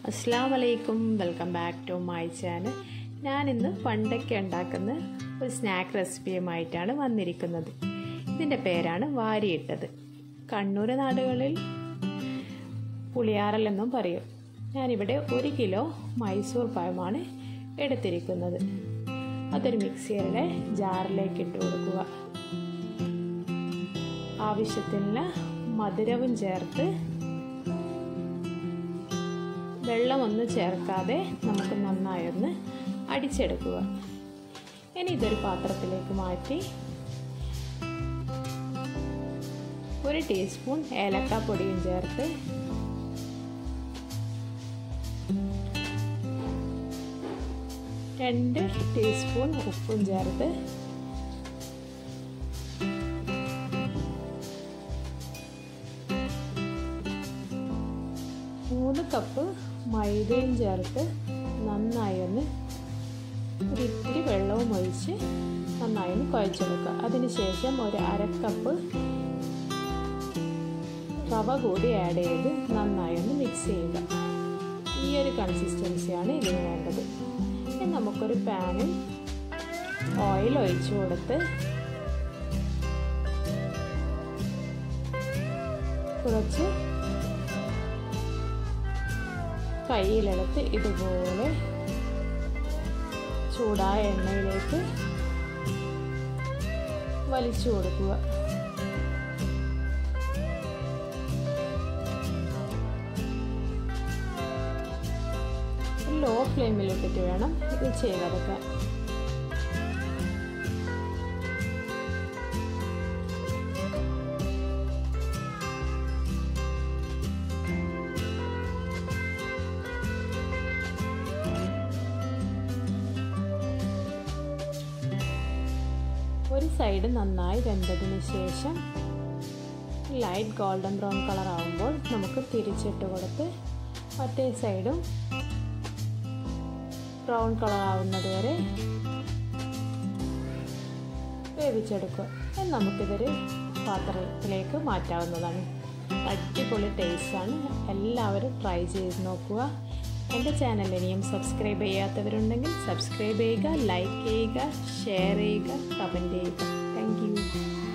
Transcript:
അസ്സാം വലൈക്കും welcome back to my channel ഞാനിന്ന് പണ്ടൊക്കെ ഉണ്ടാക്കുന്ന ഒരു സ്നാക്ക് റെസിപ്പിയുമായിട്ടാണ് വന്നിരിക്കുന്നത് ഇതിൻ്റെ പേരാണ് വാരിയിട്ടത് കണ്ണൂർ നാടുകളിൽ പുളിയാറൽ എന്നും പറയും ഞാനിവിടെ ഒരു കിലോ മൈസൂർ പഴമാണ് എടുത്തിരിക്കുന്നത് അതൊരു മിക്സിയുടെ ജാറിലേക്ക് ഇട്ട് കൊടുക്കുക ആവശ്യത്തിന് മധുരവും ചേർത്ത് വെള്ളമൊന്നും ചേർക്കാതെ നമുക്ക് നന്നായി ഒന്ന് അടിച്ചെടുക്കുക ഇനി ഇതൊരു പാത്രത്തിലേക്ക് മാറ്റി ഒരു ടീസ്പൂൺ ഏലക്കാപ്പൊടിയും ചേർത്ത് രണ്ട് ടീസ്പൂൺ ഉപ്പും ചേർത്ത് മൂന്ന് കപ്പ് മൈദയും ചേർത്ത് നന്നായി ഒന്ന് ഒരു ഇത്തിരി വെള്ളവും ഒഴിച്ച് നന്നായി ഒന്ന് കുഴച്ചെടുക്കുക അതിനുശേഷം ഒരു അര കപ്പ് റവ കൂടി ആഡ് ചെയ്ത് നന്നായി ഒന്ന് മിക്സ് ചെയ്യുക ഈ ഒരു കൺസിസ്റ്റൻസിയാണ് ഇതിന് വേണ്ടത് ഇനി നമുക്കൊരു പാനിൽ ഓയിൽ ഒഴിച്ചു കൊടുത്ത് കുറച്ച് കയ്യിലെടുത്ത് ഇതുപോലെ ചൂടായ എണ്ണയിലേക്ക് വലിച്ചു കൊടുക്കുക ലോ ഫ്ലെയിമിലിട്ടിട്ട് വേണം ഇത് ചെയ്തെടുക്കാൻ ഒരു സൈഡ് നന്നായി വെന്തതിന് ശേഷം ലൈറ്റ് ഗോൾഡൻ ബ്രൗൺ കളർ ആകുമ്പോൾ നമുക്ക് തിരിച്ചിട്ട് കൊടുത്ത് മറ്റേ സൈഡും ബ്രൗൺ കളർ ആവുന്നത് വരെ വേവിച്ചെടുക്കുക നമുക്കിതൊരു പാത്രത്തിലേക്ക് മാറ്റാവുന്നതാണ് അടിപൊളി ടേസ്റ്റാണ് എല്ലാവരും ട്രൈ ചെയ്ത് നോക്കുക എൻ്റെ ചാനൽ ഇനിയും സബ്സ്ക്രൈബ് ചെയ്യാത്തവരുണ്ടെങ്കിൽ സബ്സ്ക്രൈബ് ചെയ്യുക ലൈക്ക് ചെയ്യുക ഷെയർ ചെയ്യുക കമൻറ്റ് ചെയ്യുക താങ്ക്